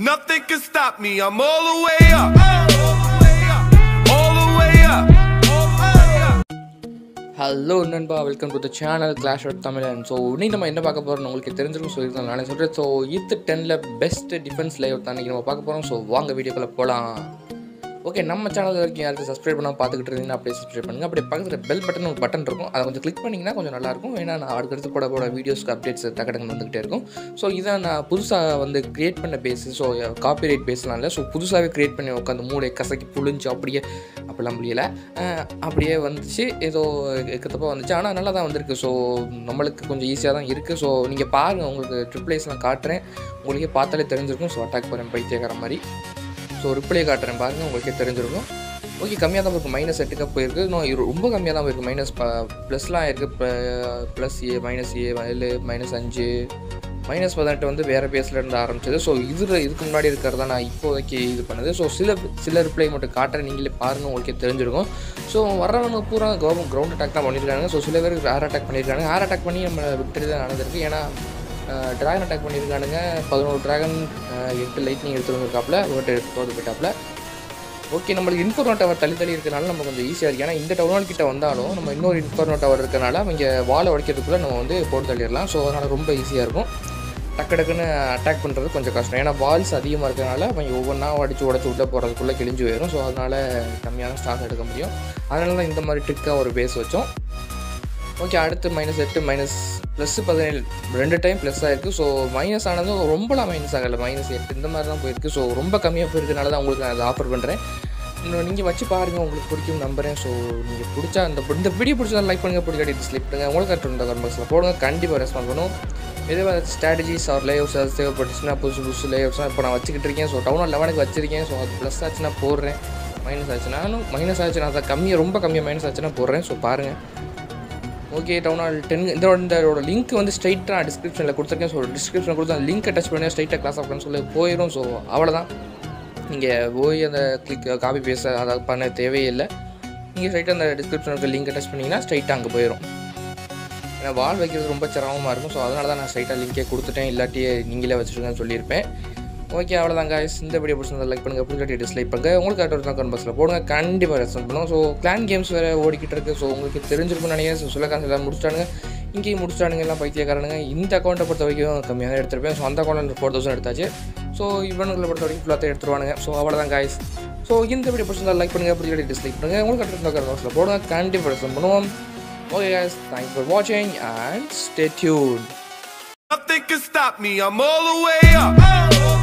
Nothing can stop me. I'm all the way up. All the way up. Hello நண்பா welcome to the channel clash of Tamilan so இன்னைக்கு நம்ம என்ன பார்க்க போகிறோம் உங்களுக்கு தெரிஞ்சிருக்கும் சொல்லியிருந்தோம் நானே சொல்கிறேன் ஸோ இத்து டெனில் பெஸ்ட் டிஃபென்ஸ் லேஅவுட் தான் இன்றைக்கி நம்ம பார்க்க போகிறோம் ஸோ வாங்க வீடியோக்குள்ளே போகலாம் ஓகே நம்ம சேனல் வரைக்கும் யாருக்கு சப்ஸ்கிரைப் பண்ணால் பார்த்துக்கிட்டு இருந்தீங்கன்னா அப்படியே சப்ஸ்கிரைப் பண்ணுங்கள் அப்படியே பக்கத்தில் பெல் பட்டன் ஒரு பட்டன் இருக்கும் அதை கொஞ்சம் கிளிக் பண்ணிங்கன்னா கொஞ்சம் நல்லாயிருக்கும் ஏன்னா நான் அடுத்தடுத்து போட போட வீடியோஸ்க்கு அப்டேட்ஸ் டக்கடங்கு வந்துகிட்டே இருக்கும் ஸோ இதான் நான் புதுசாக வந்து க்ரியேட் பண்ண பேஸு ஸோ காப்பி ரைட் பேஸ்லாம் இல்லை ஸோ புதுசாகவே க்ரியேட் பண்ணி உட்காந்து மூளை கசக்கி புழிஞ்சு அப்படியே அப்படிலாம் முடியல அஹ் அப்படியே வந்துச்சு ஏதோ எக்கத்தப்பா வந்துச்சு ஆனால் நல்லா தான் வந்திருக்கு ஸோ நம்மளுக்கு கொஞ்சம் ஈஸியாக தான் இருக்குது ஸோ நீங்கள் பாருங்கள் உங்களுக்கு ட்ரிப்ளேஸ்லாம் காட்டுறேன் உங்களுக்கே பார்த்தாலே தெரிஞ்சிருக்கும் ஸோ அட்டாக் போகிறேன் பைத்தியக்கார மாதிரி ஸோ ரிப்ளே காட்டுறேன் பாருங்கள் உங்களுக்கே தெரிஞ்சிருக்கும் ஓகே கம்மியாக தான் போயிருக்கு மைனஸ் எட்டுக்கு போயிருக்கு இன்னும் இது ரொம்ப கம்மியாக தான் போயிருக்கு மைனஸ் ப்ளஸ்லாம் இருக்குது இப்போ ப்ளஸ் ஏ மைனஸ் ஏ ஏழு மைனஸ் அஞ்சு மைனஸ் பதினெட்டு வந்து வேறு பேஸில் இருந்து ஆரம்பிச்சது ஸோ இது இதுக்கு முன்னாடி இருக்கிறதா நான் இப்போதைக்கு இது பண்ணுது ஸோ சில சில ரிப்ளை மட்டும் காட்டுறேன் நீங்களே பாருங்கள் உங்களுக்கே தெரிஞ்சிருக்கும் ஸோ வர்றவங்க பூரா கவர்மெண்ட் கிரவுண்ட் அட்டாக் தான் பண்ணியிருக்காங்க ஸோ சில பேர் ஏர் அட்டாக் பண்ணியிருக்காங்க ஏர் அட்டாக் பண்ணி நம்ம விட்டுட்டு தான் நடந்திருக்கு ஏன்னா ட்ராகன் அட்டாக் பண்ணியிருக்கானுங்க பதினோரு ட்ராகன் எட்டு லைட்னிங் எடுத்துட்டு வந்திருக்காப்புல ஓட்டு எடுத்து போது போயிட்டாப்புல ஓகே நம்மளுக்கு இன்ஃபோர்னோ டவர் தள்ளி தள்ளி இருக்கனால நம்ம கொஞ்சம் ஈஸியாக இருக்குது ஏன்னா இந்த டவுன் கிட்ட வந்தாலும் நம்ம இன்னொரு இன்ஃபோர்னோ டவர் இருக்கனால அவங்க வாழை உடைக்கிறதுக்குள்ளே நம்ம வந்து போட்டு தள்ளிடலாம் ஸோ அதனால் ரொம்ப ஈஸியாக இருக்கும் டக்கு டக்குன்னு அட்டாக் பண்ணுறது கொஞ்சம் கஷ்டம் ஏன்னா வால்ஸ் அதிகமாக இருக்கிறனால அவங்க ஒவ்வொன்றா அடித்து உடச்சி உள்ளே போகிறதுக்குள்ளே கிழிஞ்சு போயிடும் ஸோ அதனால் கம்மியான ஸ்டாக் எடுக்க முடியும் அதனால தான் இந்த மாதிரி ட்ரிக்காக ஒரு பேஸ் வச்சோம் ஓகே அடுத்து மைனஸ் எட்டு மைனஸ் ப்ளஸ் பதினேழு ரெண்டு டைம் ப்ளஸ் ஆகிருக்கு ஸோ மைனஸ் ஆனதும் ரொம்பலாம் மைனஸ் ஆகலை மைனஸ் எட்டு இந்த மாதிரி தான் போயிருக்கு ஸோ ரொம்ப கம்மியாக போயிருக்கனால தான் உங்களுக்கு நான் அதை ஆஃபர் பண்ணுறேன் இன்னும் நீங்கள் வச்சு பாருங்கள் உங்களுக்கு பிடிக்கும் நம்புறேன் ஸோ நீங்கள் பிடிச்சா இந்த இந்த வீடியோ பிடிச்சா லைக் பண்ணுங்கள் பிடிக்காட்டி டிஸ்லைக் பண்ணுங்கள் உங்களுக்கு கரெக்ட் இந்த கமெண்ட்ஸில் போடுங்க கண்டிப்பாக ரெஸ்பான்ஸ் பண்ணும் எதுவும் ஸ்ட்ராட்டஜிஸ் ஆர் லேஅவுட்ஸ் அது தேவைப்பட்டுச்சுன்னா புதுசு புதுசு லேஅவுட்ஸ்லாம் இப்போ நான் வச்சுக்கிட்டு இருக்கேன் ஸோ டவுன் லெவனுக்கு வச்சிருக்கேன் ஸோ அது ப்ளஸ் ஆச்சுன்னா போடுறேன் மைனஸ் ஆச்சுனாலும் மைனஸ் ஆச்சுன்னா அதை கம்மியாக ரொம்ப கம்மியாக மைனஸ் ஆச்சுன்னா போடுறேன் ஸோ பாருங்கள் ஓகே டவுன் ஹால் டென் இதோட இதோட லிங்க் வந்து ஸ்ட்ரைட்டாக நான் டிஸ்கிரிப்ஷனில் கொடுத்துருக்கேன் ஸோ டிஸ்கிரிப்ஷனில் கொடுத்து அந்த லிங்க்கை டச் பண்ணி ஸ்ட்ரைட்டாக கிளாஸ் ஆஃப்னு சொல்லி போயிடும் ஸோ அவ்வளோதான் நீங்கள் போய் அந்த கிளிக் காப்பி பேச அதை பண்ண தேவையில்லை நீங்கள் ஸ்ட்ரைட்டாக அந்த டிஸ்கிரிப்ஷனுக்கு லிங்கை டச் பண்ணிங்கன்னா ஸ்ட்ரைட்டாக அங்கே போயிடும் ஏன்னா வால் வைக்கிறது ரொம்ப சிரமமாக இருக்கும் ஸோ அதனால தான் நான் ஸ்ட்ரைட்டாக லிங்கே கொடுத்துட்டேன் இல்லாட்டி நீங்களே வச்சுருங்கன்னு சொல்லியிருப்பேன் ஓகே அவ்வளோதான் guys இந்த வீடியோ பிடிச்சிருந்தா லைக் பண்ணுங்கள் பிடிக்காட்டி டிஸ்லைக் பண்ணுங்கள் உங்களுக்கு அடுத்த கமெண்ட் பாக்ஸில் போடுங்க கண்டிப்பாக ரெஸ்பான்ஸ் பண்ணுவோம் ஸோ கிளான் கேம்ஸ் வேறு ஓடிக்கிட்டு இருக்கு ஸோ உங்களுக்கு தெரிஞ்சிருக்கும்னு நினைக்கிறேன் ஸோ சில காசு எல்லாம் முடிச்சிட்டானுங்க இங்கேயும் முடிச்சிட்டானுங்க எல்லாம் பைத்தியக்காரனுங்க இந்த அக்கௌண்ட்டை பொறுத்த வரைக்கும் கம்மியாக தான் எடுத்திருப்பேன் ஸோ அந்த அக்கௌண்ட்டில் ஃபோர் தௌசண்ட் எடுத்தாச்சு ஸோ இவனுங்களை பொறுத்த வரைக்கும் ஃபுல்லாக எடுத்துருவானுங்க ஸோ அவ்வளோதான் guys ஸோ இந்த வீடியோ பிடிச்சிருந்தா லைக் பண்ணுங்கள் பிடிக்காட்டி டிஸ்லைக் பண்ணுங்கள் உங்களுக்கு அடுத்த கமெண்ட் பாக்ஸில் போடுங்க கண்டிப்பாக ரெஸ்பான்ஸ் பண்ணுவோம் ஓகே guys தேங்க்ஸ் ஃபார் வாட்சிங் and stay tune Nothing can stop me. I'm all the way up.